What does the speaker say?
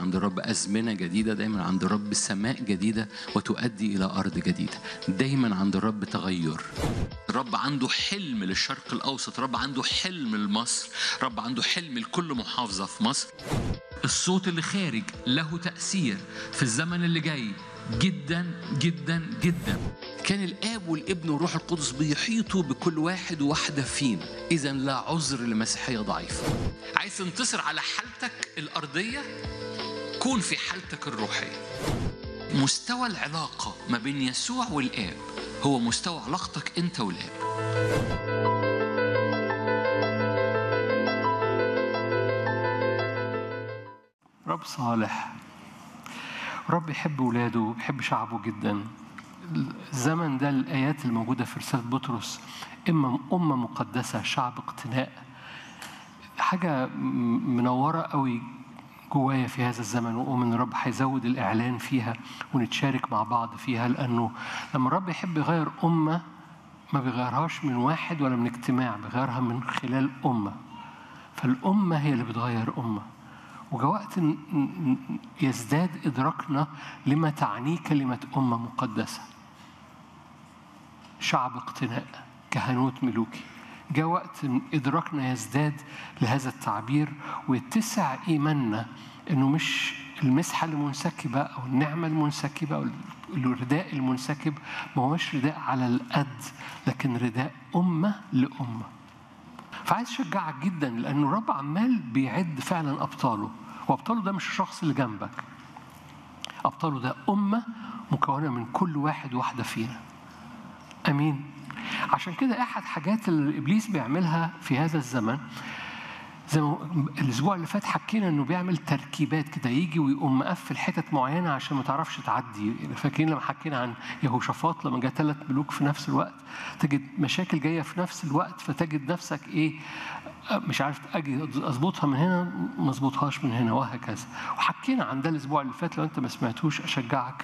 عند الرب أزمنة جديدة دايما عند الرب سماء جديدة وتؤدي إلى أرض جديدة دايما عند الرب تغير الرب عنده حلم للشرق الأوسط الرب عنده حلم لمصر الرب عنده حلم لكل محافظة في مصر الصوت اللي خارج له تأثير في الزمن اللي جاي جدا جدا جدا كان الاب والابن والروح القدس بيحيطوا بكل واحد وواحده فينا اذا لا عذر لمسيحيه ضعيفه عايز تنتصر على حالتك الارضيه كون في حالتك الروحيه مستوى العلاقه ما بين يسوع والاب هو مستوى علاقتك انت والاب رب صالح رب يحب ولاده يحب شعبه جدا الزمن ده الآيات الموجودة في رسالة بطرس إما أمة مقدسة شعب اقتناء حاجة منورة قوي جوايا في هذا الزمن وأؤمن الرب هيزود الإعلان فيها ونتشارك مع بعض فيها لأنه لما الرب يحب يغير أمة ما بيغيرهاش من واحد ولا من اجتماع بيغيرها من خلال أمة فالأمة هي اللي بتغير أمة وجاء وقت يزداد إدراكنا لما تعنيه كلمة أمة مقدسة شعب اقتناء كهنوت ملوكي جاء وقت إدراكنا يزداد لهذا التعبير ويتسع إيماننا إنه مش المسحة المنسكبة أو النعمة المنسكبة أو الرداء المنسكب ما هوش رداء على القد لكن رداء أمة لأمة فعايز اشجعك جدا لانه الرب عمال بيعد فعلا ابطاله وابطاله ده مش الشخص اللي جنبك ابطاله ده امه مكونه من كل واحد واحده فينا امين عشان كده احد حاجات اللي ابليس بيعملها في هذا الزمن زي ما الاسبوع اللي فات حكينا انه بيعمل تركيبات كده يجي ويقوم مقفل حتت معينه عشان ما تعرفش تعدي فاكرين لما حكينا عن يهوشافاط لما جاء ثلاث ملوك في نفس الوقت تجد مشاكل جايه في نفس الوقت فتجد نفسك ايه مش عارف اجي اظبطها من هنا ما اظبطهاش من هنا وهكذا وحكينا عن ده الاسبوع اللي فات لو انت ما سمعتوش اشجعك